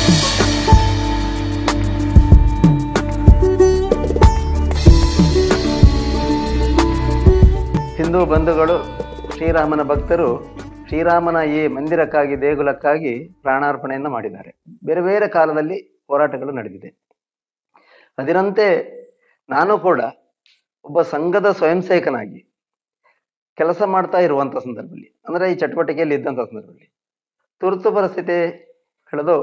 ಹಿಂದೂ ಬಂಧುಗಳು ಶ್ರೀರಾಮನ ಭಕ್ತರು ಶ್ರೀರಾಮನ ಈ ಮಂದಿರಕ್ಕಾಗಿ ದೇಗುಲಕ್ಕಾಗಿ ಪ್ರಾಣಾರ್ಪಣೆಯನ್ನು ಮಾಡಿದ್ದಾರೆ ಬೇರೆ ಬೇರೆ ಕಾಲದಲ್ಲಿ ಹೋರಾಟಗಳು ನಡೆದಿದೆ ಅದರಂತೆ ನಾನು ಕೂಡ ಒಬ್ಬ ಸಂಘದ ಸ್ವಯಂ ಸೇವಕನಾಗಿ ಕೆಲಸ ಮಾಡ್ತಾ ಇರುವಂತ ಸಂದರ್ಭದಲ್ಲಿ ಅಂದ್ರೆ ಈ ಚಟುವಟಿಕೆಯಲ್ಲಿ ಇದ್ದಂತ ಸಂದರ್ಭದಲ್ಲಿ ತುರ್ತು ಪರಿಸ್ಥಿತಿ ಕಳೆದು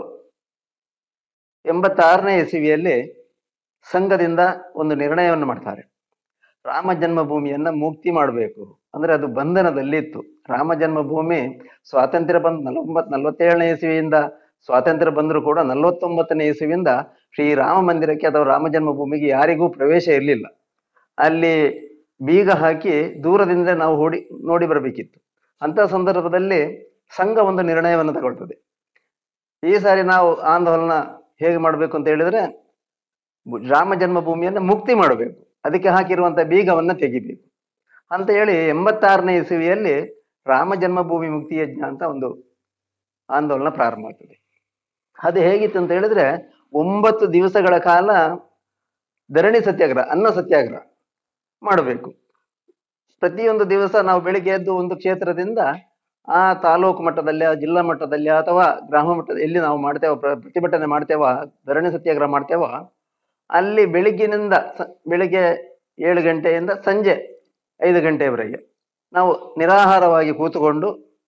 ಎಂಬತ್ತಾರನೇ ಇಸವಿಯಲ್ಲಿ ಸಂಘದಿಂದ ಒಂದು ನಿರ್ಣಯವನ್ನು ಮಾಡ್ತಾರೆ ರಾಮ ಜನ್ಮಭೂಮಿಯನ್ನ ಮುಕ್ತಿ ಮಾಡಬೇಕು ಅಂದ್ರೆ ಅದು ಬಂಧನದಲ್ಲಿ ಇತ್ತು ರಾಮ ಜನ್ಮಭೂಮಿ ಸ್ವಾತಂತ್ರ್ಯ ಬಂದ್ ನಲವತ್ ನಲವತ್ತೇಳನೇ ಇಸವಿಯಿಂದ ಸ್ವಾತಂತ್ರ್ಯ ಬಂದರೂ ಕೂಡ ನಲವತ್ತೊಂಬತ್ತನೇ ಇಸವಿಯಿಂದ ಶ್ರೀರಾಮ ಮಂದಿರಕ್ಕೆ ಅಥವಾ ರಾಮ ಜನ್ಮಭೂಮಿಗೆ ಯಾರಿಗೂ ಪ್ರವೇಶ ಇರಲಿಲ್ಲ ಅಲ್ಲಿ ಬೀಗ ಹಾಕಿ ದೂರದಿಂದ ನಾವು ಓಡಿ ನೋಡಿ ಬರಬೇಕಿತ್ತು ಅಂತ ಸಂದರ್ಭದಲ್ಲಿ ಸಂಘ ಒಂದು ನಿರ್ಣಯವನ್ನು ತಗೊಳ್ತದೆ ಈ ಸಾರಿ ನಾವು ಆಂದೋಲನ ಹೇಗೆ ಮಾಡಬೇಕು ಅಂತ ಹೇಳಿದ್ರೆ ಬು- ರಾಮ ಜನ್ಮಭೂಮಿಯನ್ನ ಮುಕ್ತಿ ಮಾಡಬೇಕು ಅದಕ್ಕೆ ಹಾಕಿರುವಂತ ಬೀಗವನ್ನ ತೆಗಿಬೇಕು ಅಂತ ಹೇಳಿ ಎಂಬತ್ತಾರನೇ ಇಸವಿಯಲ್ಲಿ ರಾಮ ಜನ್ಮಭೂಮಿ ಮುಕ್ತಿ ಯಜ್ಞ ಅಂತ ಒಂದು ಆಂದೋಲನ ಪ್ರಾರಂಭ ಆಗ್ತದೆ ಅದು ಹೇಗಿತ್ತು ಅಂತ ಹೇಳಿದ್ರೆ ಒಂಬತ್ತು ದಿವಸಗಳ ಕಾಲ ಧರಣಿ ಸತ್ಯಾಗ್ರಹ ಅನ್ನ ಸತ್ಯಾಗ್ರಹ ಮಾಡಬೇಕು ಪ್ರತಿಯೊಂದು ದಿವಸ ನಾವು ಬೆಳಿಗ್ಗೆ ಎದ್ದು ಒಂದು ಕ್ಷೇತ್ರದಿಂದ ಆ ತಾಲೂಕು ಮಟ್ಟದಲ್ಲಿ ಆ ಜಿಲ್ಲಾ ಮಟ್ಟದಲ್ಲಿ ಅಥವಾ ಗ್ರಾಮ ಮಟ್ಟದ ಎಲ್ಲಿ ನಾವು ಮಾಡ್ತೇವ ಪ್ರ- ಪ್ರತಿಭಟನೆ ಮಾಡ್ತೇವ ಧರಣಿ ಸತ್ಯಾಗ್ರಹ ಮಾಡ್ತೇವ ಅಲ್ಲಿ ಬೆಳಿಗ್ಗಿನಿಂದ ಸ- ಬೆಳಿಗ್ಗೆ ಏಳು ಗಂಟೆಯಿಂದ ಸಂಜೆ ಐದು ಗಂಟೆಯವರೆಗೆ ನಾವು ನಿರಾಹಾರವಾಗಿ ಕೂತುಕೊಂಡು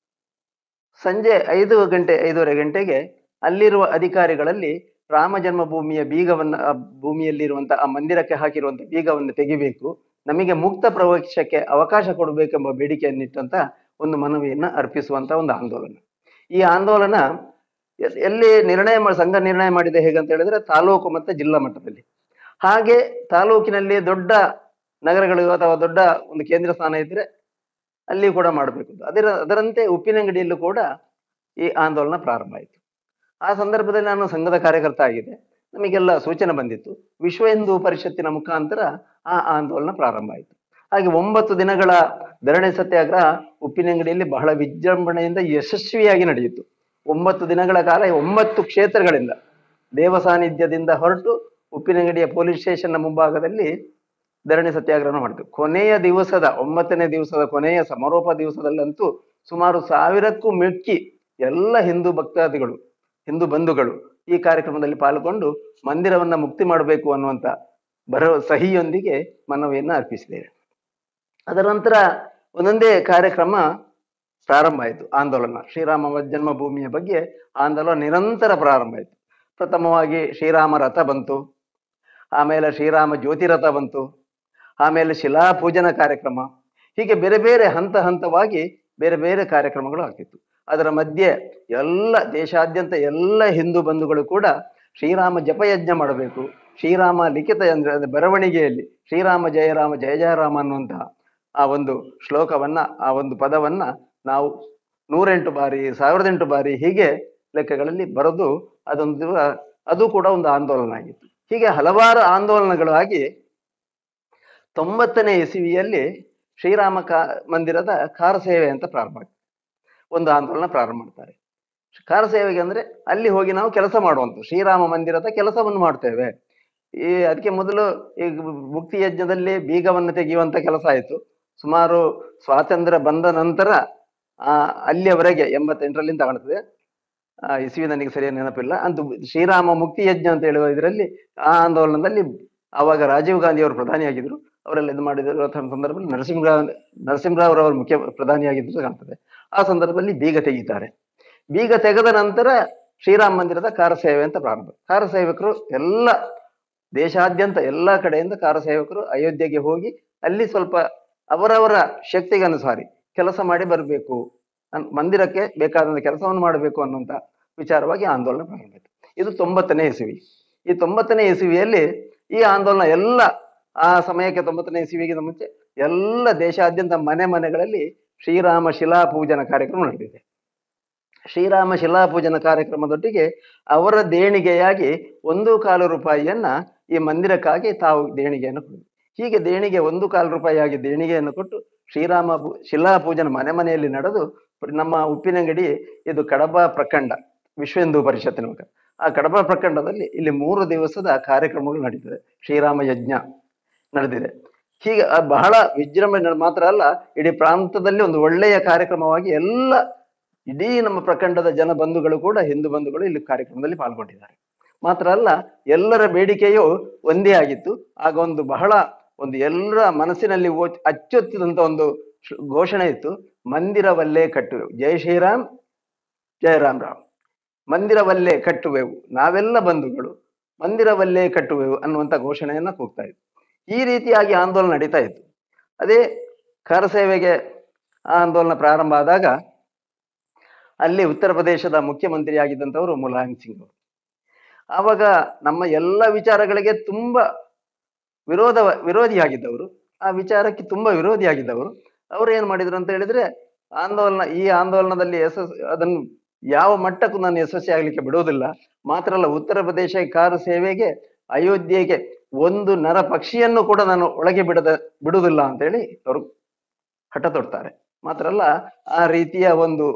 ಸಂಜೆ ಐದು ಗಂಟೆ ಐದೂವರೆ ಗಂಟೆಗೆ ಅಲ್ಲಿರುವ ಅಧಿಕಾರಿಗಳಲ್ಲಿ ರಾಮ ಜನ್ಮಭೂಮಿಯ ಬೀಗವನ್ನು ಆ ಭೂಮಿಯಲ್ಲಿರುವಂತ ಆ ಮಂದಿರಕ್ಕೆ ಹಾಕಿರುವಂತ ಬೀಗವನ್ನು ತೆಗಿಬೇಕು ನಮಗೆ ಮುಕ್ತ ಪ್ರವೇಶಕ್ಕೆ ಅವಕಾಶ ಕೊಡಬೇಕೆಂಬ ಬೇಡಿಕೆಯನ್ನಿಟ್ಟಂತ ಒಂದು ಮನವಿಯನ್ನ ಅರ್ಪಿಸುವಂತ ಒಂದು ಆಂದೋಲನ ಈ ಆಂದೋಲನ ಎ- ಎಲ್ಲಿ ನಿರ್ಣಯ ಮಾ- ಸಂಘ ನಿರ್ಣಯ ಮಾಡಿದೆ ಹೇಗಂತ ಹೇಳಿದ್ರೆ ತಾಲೂಕು ಮತ್ತೆ ಜಿಲ್ಲಾ ಮಟ್ಟದಲ್ಲಿ ಹಾಗೆ ತಾಲೂಕಿನಲ್ಲಿ ದೊಡ್ಡ ನಗರಗಳು ಅಥವಾ ದೊಡ್ಡ ಒಂದು ಕೇಂದ್ರ ಸ್ಥಾನ ಇದ್ರೆ ಅಲ್ಲಿ ಕೂಡ ಮಾಡಬೇಕು ಅದರ ಅದರಂತೆ ಉಪ್ಪಿನಂಗಡಿಯಲ್ಲೂ ಕೂಡ ಈ ಆಂದೋಲನ ಪ್ರಾರಂಭ ಆಯಿತು ಆ ಸಂದರ್ಭದಲ್ಲಿ ನಾನು ಸಂಘದ ಕಾರ್ಯಕರ್ತ ಆಗಿದೆ ನಮಗೆಲ್ಲ ಸೂಚನೆ ಬಂದಿತ್ತು ವಿಶ್ವ ಹಿಂದೂ ಪರಿಷತ್ತಿನ ಮುಖಾಂತರ ಆ ಆಂದೋಲನ ಪ್ರಾರಂಭ ಆಯಿತು ಹಾಗೆ ಒಂಬತ್ತು ದಿನಗಳ ಧರಣಿ ಸತ್ಯಾಗ್ರಹ ಉಪ್ಪಿನಂಗಡಿಯಲ್ಲಿ ಬಹಳ ವಿಜೃಂಭಣೆಯಿಂದ ಯಶಸ್ವಿಯಾಗಿ ನಡೆಯಿತು ಒಂಬತ್ತು ದಿನಗಳ ಕಾಲ ಒಂಬತ್ತು ಕ್ಷೇತ್ರಗಳಿಂದ ದೇವ ಸಾನ್ನಿಧ್ಯದಿಂದ ಹೊರಟು ಉಪ್ಪಿನಂಗಡಿಯ ಪೊಲೀಸ್ ಸ್ಟೇಷನ್ನ ಮುಂಭಾಗದಲ್ಲಿ ಧರಣಿ ಸತ್ಯಾಗ್ರಹ ಮಾಡಿದ್ರು ಕೊನೆಯ ದಿವಸದ ಒಂಬತ್ತನೇ ದಿವಸದ ಕೊನೆಯ ಸಮಾರೋಪ ದಿವಸದಲ್ಲಂತೂ ಸುಮಾರು ಸಾವಿರಕ್ಕೂ ಮಿಕ್ಕಿ ಎಲ್ಲ ಹಿಂದೂ ಭಕ್ತಾದಿಗಳು ಹಿಂದೂ ಬಂಧುಗಳು ಈ ಕಾರ್ಯಕ್ರಮದಲ್ಲಿ ಪಾಲ್ಗೊಂಡು ಮಂದಿರವನ್ನ ಮುಕ್ತಿ ಮಾಡಬೇಕು ಅನ್ನುವಂತ ಭರವ ಸಹಿಯೊಂದಿಗೆ ಮನವಿಯನ್ನ ಅರ್ಪಿಸಿದ್ದೇವೆ ಅದರ ನಂತರ ಒಂದೊಂದೇ ಕಾರ್ಯಕ್ರಮ ಪ್ರಾರಂಭ ಆಯಿತು ಆಂದೋಲನ ಶ್ರೀರಾಮ ಜನ್ಮಭೂಮಿಯ ಬಗ್ಗೆ ಆಂದೋಲನ ನಿರಂತರ ಪ್ರಾರಂಭ ಆಯಿತು ಪ್ರಥಮವಾಗಿ ಶ್ರೀರಾಮ ರಥ ಬಂತು ಆಮೇಲೆ ಶ್ರೀರಾಮ ಜ್ಯೋತಿ ರಥ ಬಂತು ಆಮೇಲೆ ಶಿಲಾ ಪೂಜನ ಕಾರ್ಯಕ್ರಮ ಹೀಗೆ ಬೇರೆ ಬೇರೆ ಹಂತ ಹಂತವಾಗಿ ಬೇರೆ ಬೇರೆ ಕಾರ್ಯಕ್ರಮಗಳು ಆಗ್ತಿತ್ತು ಅದರ ಮಧ್ಯೆ ಎಲ್ಲ ದೇಶಾದ್ಯಂತ ಎಲ್ಲ ಹಿಂದೂ ಬಂಧುಗಳು ಕೂಡ ಶ್ರೀರಾಮ ಜಪಯಜ್ಞ ಮಾಡಬೇಕು ಶ್ರೀರಾಮ ಲಿಖಿತ ಅಂದ್ರೆ ಅದು ಬರವಣಿಗೆಯಲ್ಲಿ ಶ್ರೀರಾಮ ಜಯರಾಮ ಜಯ ಜಯರಾಮ ಅನ್ನುವಂತಹ ಆ ಒಂದು ಶ್ಲೋಕವನ್ನ ಆ ಒಂದು ಪದವನ್ನ ನಾವು ನೂರೆಂಟು ಬಾರಿ ಸಾವಿರದ ಎಂಟು ಬಾರಿ ಹೀಗೆ ಲೆಕ್ಕಗಳಲ್ಲಿ ಬರೆದು ಅದೊಂದು ಅದು ಕೂಡ ಒಂದು ಆಂದೋಲನ ಆಗಿತ್ತು ಹೀಗೆ ಹಲವಾರು ಆಂದೋಲನಗಳಾಗಿ ತೊಂಬತ್ತನೇ ಇಸವಿಯಲ್ಲಿ ಶ್ರೀರಾಮ ಕಾ ಮಂದಿರದ ಕಾರ ಸೇವೆ ಅಂತ ಪ್ರಾರಂಭ ಆಗ್ತದೆ ಒಂದು ಆಂದೋಲನ ಪ್ರಾರಂಭ ಮಾಡ್ತಾರೆ ಕಾರ ಸೇವೆಗೆ ಅಂದ್ರೆ ಅಲ್ಲಿ ಹೋಗಿ ನಾವು ಕೆಲಸ ಮಾಡುವಂತ ಶ್ರೀರಾಮ ಮಂದಿರದ ಕೆಲಸವನ್ನು ಮಾಡ್ತೇವೆ ಈ ಅದಕ್ಕೆ ಮೊದಲು ಈ ಮುಕ್ತಿ ಯಜ್ಞದಲ್ಲಿ ಬೀಗವನ್ನು ತೆಗೆಯುವಂತ ಕೆಲಸ ಆಯಿತು ಸುಮಾರು ಸ್ವಾತಂತ್ರ್ಯ ಬಂದ ನಂತರ ಆ ಅಲ್ಲಿಯವರೆಗೆ ಎಂಬತ್ತೆಂಟರಲ್ಲಿ ತಗೊಳ್ತದೆ ಆ ಇಸವಿ ನನಗೆ ಸರಿಯಾಗಿ ನೆನಪಿಲ್ಲ ಅಂತೂ ಶ್ರೀರಾಮ ಮುಕ್ತಿ ಯಜ್ಞ ಅಂತ ಹೇಳುವ ಇದರಲ್ಲಿ ಆ ಆಂದೋಲನದಲ್ಲಿ ಆವಾಗ ರಾಜೀವ್ ಗಾಂಧಿ ಅವರು ಪ್ರಧಾನಿಯಾಗಿದ್ರು ಅವರೆಲ್ಲ ಇದು ಮಾಡಿದ ಸಂದರ್ಭದಲ್ಲಿ ನರಸಿಂಹರಾವ್ ನರಸಿಂಹರಾವ್ ಅವರು ಮುಖ್ಯ ಪ್ರಧಾನಿಯಾಗಿದ್ದು ಕಾಣ್ತದೆ ಆ ಸಂದರ್ಭದಲ್ಲಿ ಬೀಗ ತೆಗಿತಾರೆ ಬೀಗ ತೆಗೆದ ನಂತರ ಶ್ರೀರಾಮ ಮಂದಿರದ ಕಾರ ಸೇವೆ ಅಂತ ಪ್ರಾರಂಭ ಕಾರ ಸೇವಕರು ಎಲ್ಲ ದೇಶಾದ್ಯಂತ ಎಲ್ಲ ಕಡೆಯಿಂದ ಕಾರ ಸೇವಕರು ಅಯೋಧ್ಯೆಗೆ ಹೋಗಿ ಅಲ್ಲಿ ಸ್ವಲ್ಪ ಅವರವರ ಶಕ್ತಿಗೆ ಅನುಸಾರಿ ಕೆಲಸ ಮಾಡಿ ಬರಬೇಕು ಅನ್- ಮಂದಿರಕ್ಕೆ ಬೇಕಾದಂತ ಕೆಲಸವನ್ನು ಮಾಡಬೇಕು ಅನ್ನುವಂತ ವಿಚಾರವಾಗಿ ಆಂದೋಲನ ಪ್ರಾರಂಭ ಆಯಿತು ಇದು ತೊಂಬತ್ತನೇ ಇಸವಿ ಈ ತೊಂಬತ್ತನೇ ಇಸವಿಯಲ್ಲಿ ಈ ಆಂದೋಲನ ಎಲ್ಲ ಆ ಸಮಯಕ್ಕೆ ತೊಂಬತ್ತನೇ ಇಸವಿಗಿಂತ ಮುಂಚೆ ಎಲ್ಲ ದೇಶಾದ್ಯಂತ ಮನೆ ಮನೆಗಳಲ್ಲಿ ಶ್ರೀರಾಮ ಶಿಲಾ ಪೂಜನ ಕಾರ್ಯಕ್ರಮ ನಡೆದಿದೆ ಶ್ರೀರಾಮ ಶಿಲಾ ಪೂಜನ ಕಾರ್ಯಕ್ರಮದೊಟ್ಟಿಗೆ ಅವರ ದೇಣಿಗೆಯಾಗಿ ಒಂದು ಕಾಲು ರೂಪಾಯಿಯನ್ನ ಈ ಮಂದಿರಕ್ಕಾಗಿ ತಾವು ದೇಣಿಗೆಯನ್ನು ಕೊಡಬೇಕು ಹೀಗೆ ದೇಣಿಗೆ ಒಂದು ಕಾಲು ರೂಪಾಯಿಯಾಗಿ ದೇಣಿಗೆಯನ್ನು ಕೊಟ್ಟು ಶ್ರೀರಾಮ ಪೂ- ಶಿಲಾ ಪೂಜನ ಮನೆ ಮನೆಯಲ್ಲಿ ನಡೆದು ನಮ್ಮ ಉಪ್ಪಿನಂಗಡಿ ಇದು ಕಡಬ ಪ್ರಖಂಡ ವಿಶ್ವ ಹಿಂದೂ ಪರಿಷತ್ತಿನ ಮುಖ ಆ ಕಡಬ ಪ್ರಖಂಡದಲ್ಲಿ ಇಲ್ಲಿ ಮೂರು ದಿವಸದ ಕಾರ್ಯಕ್ರಮಗಳು ನಡೀತದೆ ಶ್ರೀರಾಮ ಯಜ್ಞ ನಡೆದಿದೆ ಹೀಗೆ ಆ ಬಹಳ ವಿಜೃಂಭಣೆ ಮಾತ್ರ ಅಲ್ಲ ಇಡೀ ಪ್ರಾಂತದಲ್ಲಿ ಒಂದು ಒಳ್ಳೆಯ ಕಾರ್ಯಕ್ರಮವಾಗಿ ಎಲ್ಲ ಇಡೀ ನಮ್ಮ ಪ್ರಖಂಡದ ಜನ ಬಂಧುಗಳು ಕೂಡ ಹಿಂದೂ ಬಂಧುಗಳು ಇಲ್ಲಿ ಕಾರ್ಯಕ್ರಮದಲ್ಲಿ ಪಾಲ್ಗೊಂಡಿದ್ದಾರೆ ಮಾತ್ರ ಅಲ್ಲ ಎಲ್ಲರ ಬೇಡಿಕೆಯು ಒಂದೇ ಆಗಿತ್ತು ಆಗ ಒಂದು ಬಹಳ ಒಂದು ಎಲ್ಲರ ಮನಸ್ಸಿನಲ್ಲಿ ಓ- ಅಚ್ಚೊತ್ತಿದಂತ ಒಂದು ಶ್- ಘೋಷಣೆ ಇತ್ತು ಮಂದಿರವಲ್ಲೇ ಕಟ್ಟುವೆವು ಜೈ ಶ್ರೀರಾಮ್ ಜಯ ರಾಮ್ ರಾಮ್ ಮಂದಿರವಲ್ಲೇ ಕಟ್ಟುವೆವು ನಾವೆಲ್ಲ ಬಂಧುಗಳು ಮಂದಿರವಲ್ಲೇ ಕಟ್ಟುವೆವು ಅನ್ನುವಂಥ ಘೋಷಣೆಯನ್ನ ಕೂಗ್ತಾ ಇತ್ತು ಈ ರೀತಿಯಾಗಿ ಆಂದೋಲನ ನಡೀತಾ ಇತ್ತು ಅದೇ ಕರಸೇವೆಗೆ ಆ ಆಂದೋಲನ ಪ್ರಾರಂಭ ಆದಾಗ ಅಲ್ಲಿ ಉತ್ತರ ಪ್ರದೇಶದ ಮುಖ್ಯಮಂತ್ರಿ ಆಗಿದ್ದಂಥವರು ಮುಲಾಯಂ ಸಿಂಗ್ ಅವರು ಆವಾಗ ನಮ್ಮ ಎಲ್ಲ ವಿಚಾರಗಳಿಗೆ ತುಂಬಾ ವಿರೋಧ ವಿರೋಧಿಯಾಗಿದ್ದವರು ಆ ವಿಚಾರಕ್ಕೆ ತುಂಬಾ ವಿರೋಧಿಯಾಗಿದ್ದವರು ಅವ್ರು ಏನ್ ಮಾಡಿದ್ರು ಅಂತ ಹೇಳಿದ್ರೆ ಆಂದೋಲನ ಈ ಆಂದೋಲನದಲ್ಲಿ ಯಶಸ್ ಅದನ್ನು ಯಾವ ಮಟ್ಟಕ್ಕೂ ನಾನು ಯಶಸ್ವಿ ಆಗ್ಲಿಕ್ಕೆ ಬಿಡುವುದಿಲ್ಲ ಮಾತ್ರ ಅಲ್ಲ ಉತ್ತರ ಪ್ರದೇಶ ಕಾರು ಸೇವೆಗೆ ಅಯೋಧ್ಯೆಗೆ ಒಂದು ನರ ಪಕ್ಷಿಯನ್ನು ಕೂಡ ನಾನು ಒಳಗೆ ಬಿಡದ ಬಿಡುವುದಿಲ್ಲ ಅಂತೇಳಿ ಅವರು ಹಠ ತೊಡ್ತಾರೆ ಮಾತ್ರ ಅಲ್ಲ ಆ ರೀತಿಯ ಒಂದು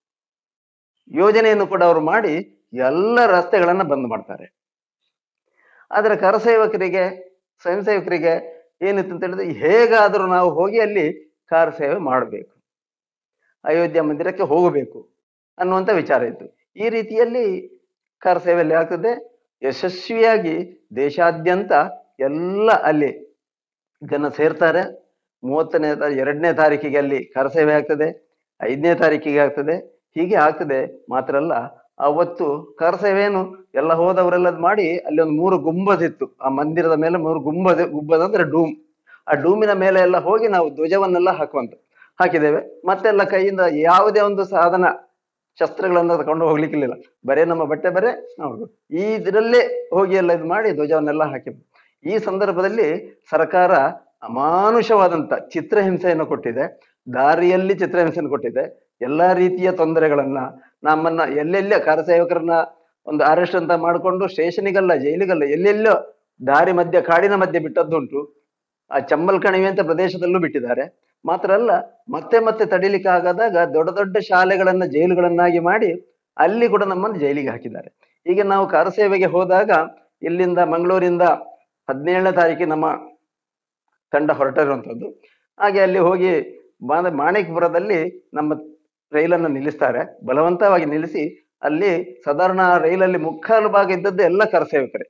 ಯೋಜನೆಯನ್ನು ಕೂಡ ಅವರು ಮಾಡಿ ಎಲ್ಲ ರಸ್ತೆಗಳನ್ನ ಬಂದ್ ಮಾಡ್ತಾರೆ ಆದ್ರೆ ಕರಸೇವಕರಿಗೆ ಸ್ವಯಂ ಸೇವಕರಿಗೆ ಏನಿತ್ತು ಅಂತ ಹೇಳಿದ್ರೆ ಹೇಗಾದರೂ ನಾವು ಹೋಗಿ ಅಲ್ಲಿ ಕಾರ ಸೇವೆ ಮಾಡಬೇಕು ಅಯೋಧ್ಯ ಮಂದಿರಕ್ಕೆ ಹೋಗಬೇಕು ಅನ್ನುವಂಥ ವಿಚಾರ ಇತ್ತು ಈ ರೀತಿಯಲ್ಲಿ ಕಾರ ಸೇವೆಯಲ್ಲಿ ಆಗ್ತದೆ ಯಶಸ್ವಿಯಾಗಿ ದೇಶಾದ್ಯಂತ ಎಲ್ಲ ಅಲ್ಲಿ ಜನ ಸೇರ್ತಾರೆ ಮೂವತ್ತನೇ ತಾ- ಎರಡನೇ ತಾರೀಕಿಗೆ ಅಲ್ಲಿ ಕರಸೇವೆ ಆಗ್ತದೆ ಐದನೇ ತಾರೀಕಿಗೆ ಆಗ್ತದೆ ಹೀಗೆ ಆಗ್ತದೆ ಮಾತ್ರ ಅಲ್ಲ ಅವತ್ತು ಕರಸೇವೆಯನ್ನು ಎಲ್ಲ ಹೋದವರೆಲ್ಲ ಅದ್ ಮಾಡಿ ಅಲ್ಲಿ ಒಂದು ಮೂರು ಗುಂಬದ್ ಇತ್ತು ಆ ಮಂದಿರದ ಮೇಲೆ ಮೂರು ಗುಂಬದ ಗುಂಬದ ಅಂದ್ರೆ ಡೂಮ್ ಆ ಡೂಮಿನ ಮೇಲೆ ಎಲ್ಲ ಹೋಗಿ ನಾವು ಧ್ವಜವನ್ನೆಲ್ಲ ಹಾಕುವಂತ ಹಾಕಿದ್ದೇವೆ ಮತ್ತೆಲ್ಲ ಕೈಯಿಂದ ಯಾವುದೇ ಒಂದು ಸಾಧನ ಶಸ್ತ್ರಗಳನ್ನು ತಗೊಂಡು ಹೋಗ್ಲಿಕ್ಕಿಲ್ಲ ಬರೇ ನಮ್ಮ ಬಟ್ಟೆ ಬರೇ ನಾವು ಈ ಇದರಲ್ಲೇ ಹೋಗಿ ಎಲ್ಲ ಇದು ಮಾಡಿ ಧ್ವಜವನ್ನೆಲ್ಲ ಹಾಕಿ ಈ ಸಂದರ್ಭದಲ್ಲಿ ಸರ್ಕಾರ ಅಮಾನುಷವಾದಂತ ಚಿತ್ರಹಿಂಸೆಯನ್ನು ಕೊಟ್ಟಿದೆ ದಾರಿಯಲ್ಲಿ ಚಿತ್ರಹಿಂಸೆಯನ್ನು ಕೊಟ್ಟಿದೆ ಎಲ್ಲಾ ರೀತಿಯ ತೊಂದರೆಗಳನ್ನ ನಮ್ಮನ್ನ ಎಲ್ಲೆಲ್ಲ ಕಾರ್ಯಸೇವಕರನ್ನ ಒಂದು ಅರೆಸ್ಟ್ ಅಂತ ಮಾಡಿಕೊಂಡು ಸ್ಟೇಷನಿಗಲ್ಲ ಜೈಲಿಗಲ್ಲ ಎಲ್ಲೆಲ್ಲೋ ದಾರಿ ಮಧ್ಯೆ ಕಾಡಿನ ಮಧ್ಯೆ ಬಿಟ್ಟದ್ದುಂಟು ಆ ಚಮ್ಮಲ್ ಕಣಿವೆ ಅಂತ ಪ್ರದೇಶದಲ್ಲೂ ಬಿಟ್ಟಿದ್ದಾರೆ ಮಾತ್ರ ಅಲ್ಲ ಮತ್ತೆ ಮತ್ತೆ ತಡಿಲಿಕ್ಕೆ ಆಗದಾಗ ದೊಡ್ಡ ದೊಡ್ಡ ಶಾಲೆಗಳನ್ನ ಜೈಲುಗಳನ್ನಾಗಿ ಮಾಡಿ ಅಲ್ಲಿ ಕೂಡ ನಮ್ಮನ್ನು ಜೈಲಿಗೆ ಹಾಕಿದ್ದಾರೆ ಈಗ ನಾವು ಕಾರಸೇವೆಗೆ ಹೋದಾಗ ಇಲ್ಲಿಂದ ಮಂಗಳೂರಿಂದ ಹದಿನೇಳನೇ ತಾರೀಕಿಗೆ ನಮ್ಮ ತಂಡ ಹೊರಟಿರುವಂಥದ್ದು ಹಾಗೆ ಅಲ್ಲಿ ಹೋಗಿ ಬಾಂದ ಮಾಣಿಕ್ಪುರದಲ್ಲಿ ನಮ್ಮ ರೈಲನ್ನು ನಿಲ್ಲಿಸ್ತಾರೆ ಬಲವಂತವಾಗಿ ನಿಲ್ಲಿಸಿ ಅಲ್ಲಿ ಸಾಧಾರಣ ರೈಲಲ್ಲಿ ಮುಕ್ಕಾಲು ಭಾಗ ಇದ್ದದ್ದು ಎಲ್ಲ ಕರಸೇವಕರೇ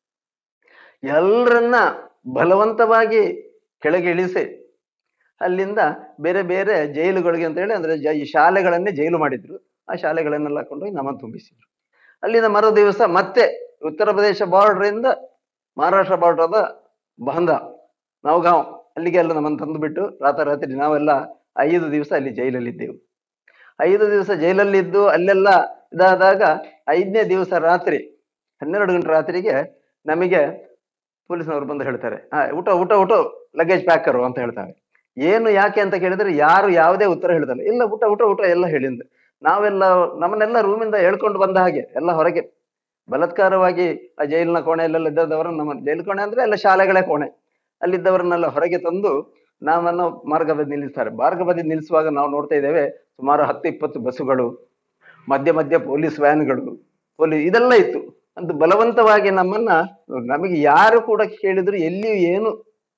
ಎಲ್ಲರನ್ನ ಬಲವಂತವಾಗಿ ಕೆಳಗೆ ಇಳಿಸಿ ಅಲ್ಲಿಂದ ಬೇರೆ ಬೇರೆ ಜೈಲುಗಳಿಗೆ ಅಂತ ಹೇಳಿ ಅಂದ್ರೆ ಜ- ಈ ಶಾಲೆಗಳನ್ನೇ ಜೈಲು ಮಾಡಿದ್ರು ಆ ಶಾಲೆಗಳನ್ನೆಲ್ಲ ಕೊಂಡೋಗಿ ನಮ್ಮನ್ನು ತುಂಬಿಸಿದ್ರು ಅಲ್ಲಿಂದ ಮರು ದಿವಸ ಮತ್ತೆ ಉತ್ತರ ಪ್ರದೇಶ ಬಾರ್ಡರ್ ಇಂದ ಮಹಾರಾಷ್ಟ್ರ ಬಾರ್ಡರ್ ಆದ ಬಾಂಧ ನವಗಾಂವ್ ಅಲ್ಲಿಗೆ ಎಲ್ಲ ನಮ್ಮನ್ನು ತಂದು ಬಿಟ್ಟು ರಾತ್ರಿ ನಾವೆಲ್ಲ ಐದು ದಿವಸ ಅಲ್ಲಿ ಜೈಲಲ್ಲಿದ್ದೆವು ಐದು ದಿವಸ ಜೈಲಲ್ಲಿದ್ದು ಅಲ್ಲೆಲ್ಲ ಇದಾದಾಗ ಐದನೇ ದಿವಸ ರಾತ್ರಿ ಹನ್ನೆರಡು ಗಂಟೆ ರಾತ್ರಿಗೆ ನಮಗೆ ಪೊಲೀಸ್ನವರು ಬಂದು ಹೇಳ್ತಾರೆ ಹಾ ಊಟ ಊಟ ಊಟ ಲಗೇಜ್ ಪ್ಯಾಕರು ಅಂತ ಹೇಳ್ತಾರೆ ಏನು ಯಾಕೆ ಅಂತ ಕೇಳಿದ್ರೆ ಯಾರು ಯಾವುದೇ ಉತ್ತರ ಹೇಳ್ತಾರೆ ಇಲ್ಲ ಊಟ ಊಟ ಊಟ ಎಲ್ಲ ಹೇಳಿಂದ ನಾವೆಲ್ಲ ನಮ್ಮನ್ನೆಲ್ಲ ರೂಮಿಂದ ಹೇಳ್ಕೊಂಡು ಬಂದ ಹಾಗೆ ಎಲ್ಲ ಹೊರಗೆ ಬಲಾತ್ಕಾರವಾಗಿ ಆ ಜೈಲಿನ ಕೋಣೆಯಲ್ಲೆಲ್ಲ ಇದ್ದದವರನ್ನು ನಮ್ಮ ಜೈಲು ಕೋಣೆ ಅಂದ್ರೆ ಎಲ್ಲ ಶಾಲೆಗಳೇ ಕೋಣೆ ಅಲ್ಲಿದ್ದವರನ್ನೆಲ್ಲ ಹೊರಗೆ ತಂದು ನಾವನ್ನು ಮಾರ್ಗ ಬದಿ ನಿಲ್ಲಿಸ್ತಾರೆ ಮಾರ್ಗ ಬದಿ ನಿಲ್ಲಿಸುವಾಗ ನಾವು ನೋಡ್ತಾ ಇದ್ದೇವೆ ಸುಮಾರು ಹತ್ತು ಇಪ್ಪತ್ತು ಬಸ್ಸುಗಳು ಮಧ್ಯ ಮಧ್ಯ ಪೊಲೀಸ್ ವ್ಯಾನ್ಗಳು ಪೊಲೀಸ್ ಇದೆಲ್ಲ ಇತ್ತು ಅಂತ ಬಲವಂತವಾಗಿ ನಮ್ಮನ್ನ ನಮಗೆ ಯಾರು ಕೂಡ ಕೇಳಿದ್ರು ಎಲ್ಲಿಯೂ ಏನು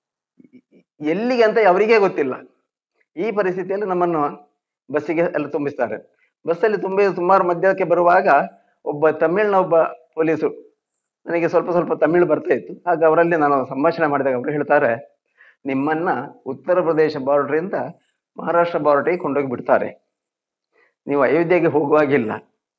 ಎಲ್ಲಿಗೆ ಅಂತ ಅವರಿಗೇ ಗೊತ್ತಿಲ್ಲ ಈ ಪರಿಸ್ಥಿತಿಯಲ್ಲಿ ನಮ್ಮನ್ನು ಬಸ್ಸಿಗೆ ಎಲ್ಲ ತುಂಬಿಸ್ತಾರೆ ಬಸ್ಸಲ್ಲಿ ತುಂಬಿ ಸುಮಾರು ಮಧ್ಯಕ್ಕೆ ಬರುವಾಗ ಒಬ್ಬ ತಮಿಳ್ನ ಒಬ್ಬ ಪೊಲೀಸು ನನಗೆ ಸ್ವಲ್ಪ ಸ್ವಲ್ಪ ತಮಿಳು ಬರ್ತಾ ಇತ್ತು ಆಗ ಅವರಲ್ಲಿ ನಾನು ಸಂಭಾಷಣೆ ಮಾಡಿದಾಗ ಅವರು ಹೇಳ್ತಾರೆ ನಿಮ್ಮನ್ನ ಉತ್ತರ ಪ್ರದೇಶ ಬಾರ್ಡರ್ ಇಂದ ಮಹಾರಾಷ್ಟ್ರ ಬಾರ್ಡರ್ಗೆ ಕೊಂಡೋಗಿ ಬಿಡ್ತಾರೆ ನೀವು ಅಯೋಧ್ಯೆಗೆ ಹೋಗುವಾಗಿಲ್ಲ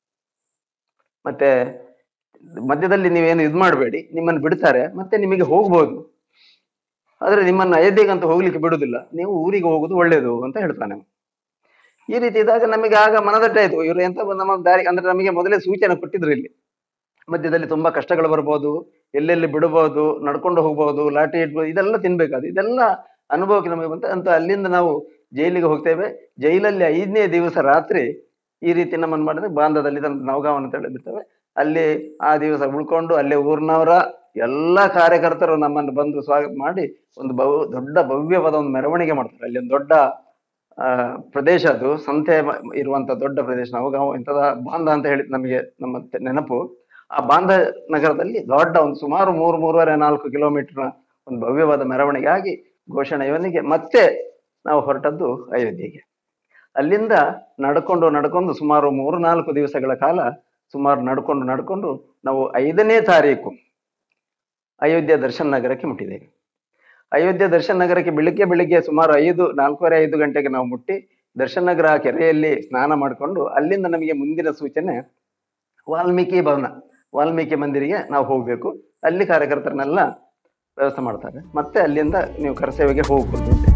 ಮತ್ತೆ ಮಧ್ಯದಲ್ಲಿ ನೀವೇನು ಇದು ಮಾಡಬೇಡಿ ನಿಮ್ಮನ್ನು ಬಿಡ್ತಾರೆ ಮತ್ತೆ ನಿಮಗೆ ಹೋಗ್ಬೋದು ಆದ್ರೆ ನಿಮ್ಮನ್ನು ಅಯೋಧ್ಯೆಗೆ ಅಂತ ಹೋಗ್ಲಿಕ್ಕೆ ಬಿಡುದಿಲ್ಲ ನೀವು ಊರಿಗೆ ಹೋಗುದು ಒಳ್ಳೇದು ಅಂತ ಹೇಳ್ತಾನೆ ಅವ್ನು. ಈ ರೀತಿ ಇದ್ದಾಗ ನಮಗೆ ಆಗ ಮನದಟ್ಟಾಯ್ತು ಇವರು ಎಂತ ಬಂದ್ ನಮ್ಮ ದಾರಿ ಅಂದ್ರೆ ನಮಗೆ ಮೊದಲೇ ಸೂಚನೆ ಕೊಟ್ಟಿದ್ರು ಇಲ್ಲಿ ಮಧ್ಯದಲ್ಲಿ ತುಂಬಾ ಕಷ್ಟಗಳು ಬರ್ಬೋದು ಎಲ್ಲೆಲ್ಲಿ ಬಿಡಬಹುದು ನಡ್ಕೊಂಡು ಹೋಗ್ಬಹುದು ಲಾಠಿ ಇಡ್ಬೋದು ಇದೆಲ್ಲ ತಿನ್ಬೇಕಾದ್ರು ಇದೆಲ್ಲ ಅನುಭವಕ್ಕೆ ನಮಗೆ ಬಂತ ಅಂತ ಅಲ್ಲಿಂದ ನಾವು ಜೈಲಿಗೆ ಹೋಗ್ತೇವೆ ಜೈಲಲ್ಲಿ ಐದನೇ ದಿವಸ ರಾತ್ರಿ ಈ ರೀತಿ ನಮ್ಮನ್ನು ಮಾಡಿದ್ರೆ ಬಾಂಧದಲ್ಲಿ ನವಗಾವ್ ಅಂತ ಹೇಳಿ ಬಿಡ್ತೇವೆ ಅಲ್ಲಿ ಆ ದಿವಸ ಉಳ್ಕೊಂಡು ಅಲ್ಲೇ ಊರಿನವರ ಎಲ್ಲಾ ಕಾರ್ಯಕರ್ತರು ನಮ್ಮನ್ನು ಬಂದು ಸ್ವಾಗತ ಮಾಡಿ ಒಂದು ಬಹು ದೊಡ್ಡ ಭವ್ಯವಾದ ಒಂದು ಮೆರವಣಿಗೆ ಮಾಡ್ತಾರೆ ಅಲ್ಲಿ ಒಂದು ದೊಡ್ಡ ಆ ಪ್ರದೇಶ ಅದು ಸಂತೆ ಮ- ಇರುವಂತ ದೊಡ್ಡ ಪ್ರದೇಶ ನವಗಾಂವ್ ಇಂಥದ ಬಾಂಧ ಅಂತ ಹೇಳಿ ನಮಗೆ ನಮ್ಮ ತೆ- ನೆನಪು ಆ ಬಾಂಧ ನಗರದಲ್ಲಿ ದೊಡ್ಡ ಒಂದು ಸುಮಾರು ಮೂರು ಮೂರುವರೆ ನಾಲ್ಕು ಕಿಲೋಮೀಟರ್ ಒಂದು ಭವ್ಯವಾದ ಮೆರವಣಿಗೆ ಆಗಿ ಘೋಷಣೆಯವನಿಗೆ ಮತ್ತೆ ನಾವು ಹೊರಟದ್ದು ಅಯೋಧ್ಯೆಗೆ ಅಲ್ಲಿಂದ ನಡ್ಕೊಂಡು ನಡ್ಕೊಂಡು ಸುಮಾರು ಮೂರು ನಾಲ್ಕು ದಿವಸಗಳ ಕಾಲ ಸುಮಾರು ನಡ್ಕೊಂಡು ನಡ್ಕೊಂಡು ನಾವು ಐದನೇ ತಾರೀಕು ಅಯೋಧ್ಯೆ ದರ್ಶನ್ ನಗರಕ್ಕೆ ಮುಟ್ಟಿದ್ದೇವೆ ಅಯೋಧ್ಯೆ ದರ್ಶನ್ ನಗರಕ್ಕೆ ಬೆಳಿಗ್ಗೆ ಬೆಳಿಗ್ಗೆ ಸುಮಾರು ಐದು ನಾಲ್ಕೂವರೆ ಐದು ಗಂಟೆಗೆ ನಾವು ಮುಟ್ಟಿ ದರ್ಶನ್ ನಗರ ಕೆರೆಯಲ್ಲಿ ಸ್ನಾನ ಮಾಡಿಕೊಂಡು ಅಲ್ಲಿಂದ ನಮಗೆ ಮುಂದಿನ ಸೂಚನೆ ವಾಲ್ಮೀಕಿ ಭವನ ವಾಲ್ಮೀಕಿ ಮಂದಿರಿಗೆ ನಾವು ಹೋಗಬೇಕು ಅಲ್ಲಿ ಕಾರ್ಯಕರ್ತರನ್ನೆಲ್ಲ ವ್ಯವಸ್ಥೆ ಮಾಡ್ತಾರೆ ಮತ್ತೆ ಅಲ್ಲಿಂದ ನೀವು ಕರಸೇವೆಗೆ ಹೋಗ್ಬೋದು ಅಂತ